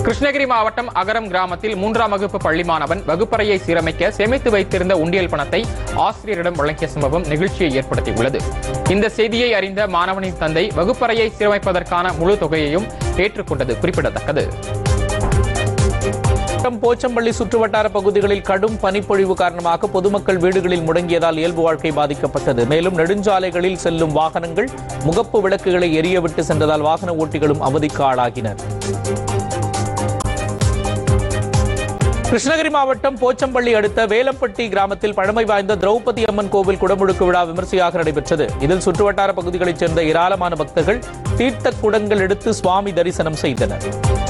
கிருஷ்ணகிரி மாவட்டம் அகரம் கிராமத்தில் மூன்றாம் வகுப்பு பள்ளி மாணவன் வகுப்பறையை சீரமைக்க சேமித்து வைத்திருந்த உண்டியல் பணத்தை ஆசிரியரிடம் வழங்கிய சம்பவம் நெகிழ்ச்சியை ஏற்படுத்தியுள்ளது இந்த செய்தியை அறிந்த மாணவனின் தந்தை வகுப்பறையை சீரமைப்பதற்கான முழு தொகையையும் ஏற்றுக்கொண்டது குறிப்பிடத்தக்கது மாவட்டம் போச்சம்பள்ளி சுற்றுவட்டார பகுதிகளில் கடும் பனிப்பொழிவு காரணமாக பொதுமக்கள் வீடுகளில் முடங்கியதால் இயல்பு வாழ்க்கை பாதிக்கப்பட்டது மேலும் நெடுஞ்சாலைகளில் செல்லும் வாகனங்கள் முகப்பு விளக்குகளை எரியவிட்டு சென்றதால் வாகன ஓட்டிகளும் அவதிக்கு ஆளாகினர் கிருஷ்ணகிரி மாவட்டம் போச்சம்பள்ளி அடுத்த வேலப்பட்டி கிராமத்தில் பழமை வாய்ந்த திரௌபதி அம்மன் கோவில் குடமுழுக்கு விழா விமர்சையாக நடைபெற்றது இதில் சுற்றுவட்டார பகுதிகளைச் சேர்ந்த ஏராளமான பக்தர்கள் தீர்த்த குடங்கள் எடுத்து சுவாமி தரிசனம் செய்தனர்